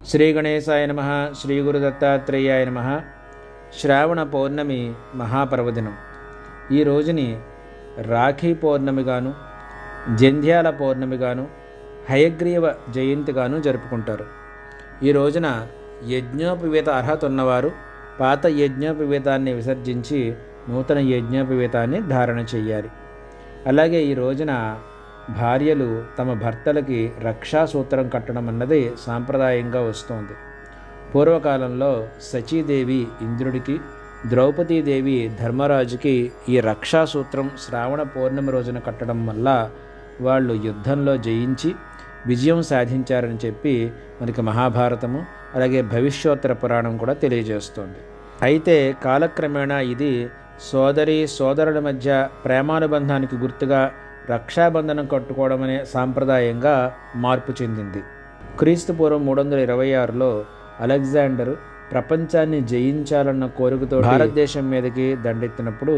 శ్రీ గణేశాయ నమ శ్రీ గురు దత్తాత్రేయాయ నమ శ్రావణ పౌర్ణమి మహాపర్వదినం ఈ రోజుని రాఖీ పౌర్ణమిగాను జంధ్యాల పౌర్ణమిగాను హయగ్రీవ జయంతిగాను జరుపుకుంటారు ఈ రోజున యజ్ఞోపవీత అర్హత ఉన్నవారు పాత యజ్ఞోపవీతాన్ని విసర్జించి నూతన యజ్ఞోపవీతాన్ని ధారణ చెయ్యాలి అలాగే ఈ రోజున భార్యలు తమ భర్తలకి రక్షాసూత్రం కట్టడం అన్నది సాంప్రదాయంగా వస్తోంది పూర్వకాలంలో సచీదేవి ఇంద్రుడికి ద్రౌపదీదేవి ధర్మరాజుకి ఈ రక్షాసూత్రం శ్రావణ పౌర్ణమి రోజున కట్టడం వల్ల వాళ్ళు యుద్ధంలో జయించి విజయం సాధించారని చెప్పి మనకి మహాభారతము అలాగే భవిష్యోత్తర పురాణం కూడా తెలియజేస్తోంది అయితే కాలక్రమేణా ఇది సోదరి సోదరుల మధ్య ప్రేమానుబంధానికి గుర్తుగా రక్షాబంధనం కట్టుకోవడం అనే సాంప్రదాయంగా మార్పు చెందింది క్రీస్తు పూర్వం మూడు వందల ఇరవై ఆరులో అలెగ్జాండర్ ప్రపంచాన్ని జయించాలన్న కోరికతో భారతదేశం మీదకి దండెత్తినప్పుడు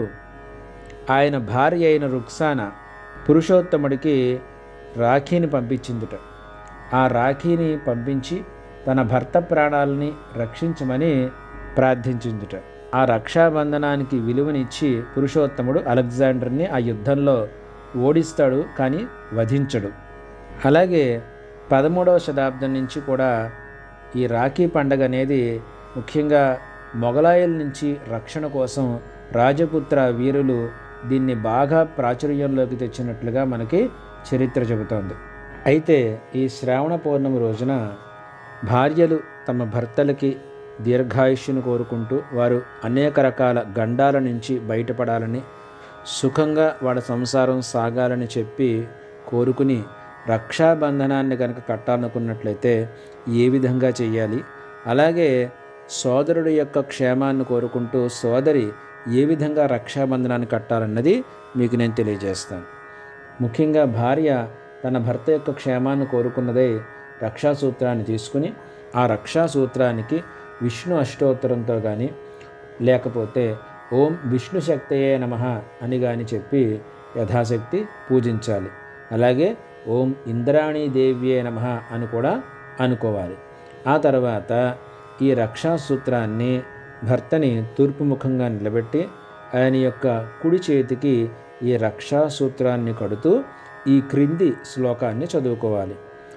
ఆయన భార్య అయిన రుక్సాన పురుషోత్తముడికి రాఖీని పంపించిందిట ఆ రాఖీని పంపించి తన భర్త ప్రాణాలని రక్షించమని ప్రార్థించిందిట ఆ రక్షాబంధనానికి విలువనిచ్చి పురుషోత్తముడు అలెగ్జాండర్ని ఆ యుద్ధంలో ఓడిస్తాడు కానీ వధించడు అలాగే పదమూడవ శతాబ్దం నుంచి కూడా ఈ రాఖీ పండగ అనేది ముఖ్యంగా మొఘలాయుల నుంచి రక్షణ కోసం రాజపుత్ర వీరులు దీన్ని బాగా ప్రాచుర్యంలోకి తెచ్చినట్లుగా మనకి చరిత్ర చెబుతోంది అయితే ఈ శ్రావణ పౌర్ణమి రోజున భార్యలు తమ భర్తలకి దీర్ఘాయుష్యును కోరుకుంటూ వారు అనేక రకాల గండాల నుంచి బయటపడాలని సుఖంగా వాళ్ళ సంసారం సాగాలని చెప్పి కోరుకుని రక్షాబంధనాన్ని కనుక కట్టాలనుకున్నట్లయితే ఏ విధంగా చేయాలి అలాగే సోదరుడి యొక్క క్షేమాన్ని కోరుకుంటూ సోదరి ఏ విధంగా రక్షాబంధనాన్ని కట్టాలన్నది మీకు నేను తెలియజేస్తాను ముఖ్యంగా భార్య తన భర్త యొక్క క్షేమాన్ని కోరుకున్నదే రక్షాసూత్రాన్ని తీసుకుని ఆ రక్షాసూత్రానికి విష్ణు అష్టోత్తరంతో కానీ లేకపోతే ఓం విష్ణు శక్తయే నమ అని కానీ చెప్పి యథాశక్తి పూజించాలి అలాగే ఓం ఇంద్రాణీ దేవ్యే నమ అని కూడా అనుకోవాలి ఆ తర్వాత ఈ రక్షాసూత్రాన్ని భర్తని తూర్పు ముఖంగా నిలబెట్టి ఆయన యొక్క కుడి చేతికి ఈ రక్షాసూత్రాన్ని కడుతూ ఈ క్రింది శ్లోకాన్ని చదువుకోవాలి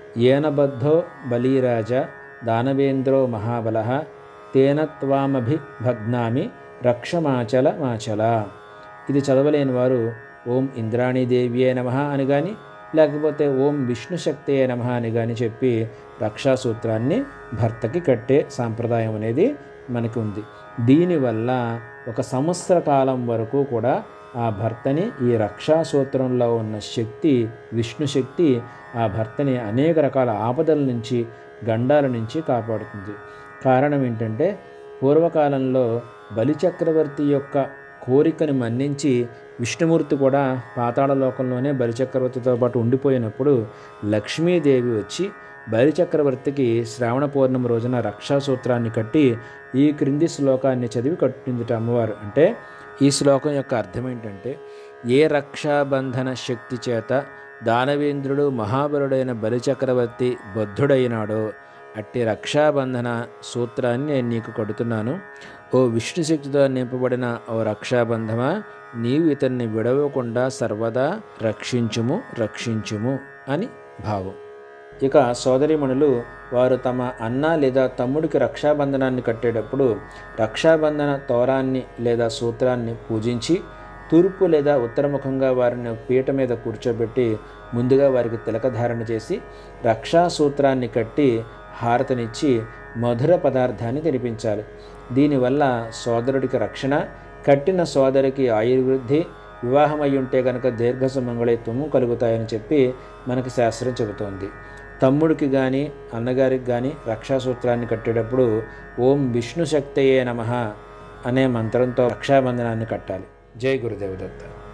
ఏనబద్ధో బలీరాజ దానవేంద్రో మహాబల తేన త్వామభిభగ్నామి రక్షమాచల మాచల ఇది చదవలేని వారు ఓం ఇంద్రాణీదేవ్యే నమ అని కానీ లేకపోతే ఓం విష్ణు శక్తియే నమ అని కానీ చెప్పి రక్షాసూత్రాన్ని భర్తకి కట్టే సాంప్రదాయం అనేది మనకి ఉంది దీనివల్ల ఒక సంవత్సర కాలం వరకు కూడా ఆ భర్తని ఈ రక్షాసూత్రంలో ఉన్న శక్తి విష్ణు శక్తి ఆ భర్తని అనేక రకాల ఆపదల నుంచి గండాల నుంచి కాపాడుతుంది కారణం ఏంటంటే పూర్వకాలంలో బలిచక్రవర్తి యొక్క కోరికని మన్నించి విష్ణుమూర్తి కూడా పాతాళ లోకంలోనే బలిచక్రవర్తితో పాటు ఉండిపోయినప్పుడు లక్ష్మీదేవి వచ్చి బలిచక్రవర్తికి శ్రావణ పౌర్ణమి రోజున రక్షాసూత్రాన్ని కట్టి ఈ క్రింది శ్లోకాన్ని చదివి కట్టిందిట అమ్మవారు అంటే ఈ శ్లోకం యొక్క అర్థం ఏంటంటే ఏ రక్షాబంధన శక్తి చేత దానవేంద్రుడు మహాబలుడైన బలిచక్రవర్తి బద్ధుడైనాడో అట్టి రక్షాబంధన సూత్రాన్ని నేను నీకు కడుతున్నాను ఓ విష్ణు శక్తితో నింపబడిన ఓ రక్షాబంధమా నీవు ఇతన్ని విడవకుండా సర్వదా రక్షించుము రక్షించుము అని భావం ఇక సోదరిమణులు వారు తమ అన్న లేదా తమ్ముడికి రక్షాబంధనాన్ని కట్టేటప్పుడు రక్షాబంధన తోరాన్ని లేదా సూత్రాన్ని పూజించి తూర్పు లేదా ఉత్తరముఖంగా వారిని పీట మీద కూర్చోబెట్టి ముందుగా వారికి తిలకధారణ చేసి రక్షాసూత్రాన్ని కట్టి హారతనిచ్చి మధుర పదార్థాన్ని తినిపించాలి దీనివల్ల సోదరుడికి రక్షణ కట్టిన సోదరికి ఆయుర్వృద్ధి వివాహమై ఉంటే కనుక దీర్ఘ సుమంగళిత్వము కలుగుతాయని చెప్పి మనకి శాస్త్రం చెబుతోంది తమ్ముడికి కానీ అన్నగారికి కానీ రక్షాసూత్రాన్ని కట్టేటప్పుడు ఓం విష్ణు శక్తయే నమ అనే మంత్రంతో రక్షాబంధనాన్ని కట్టాలి జై గురుదేవదత్త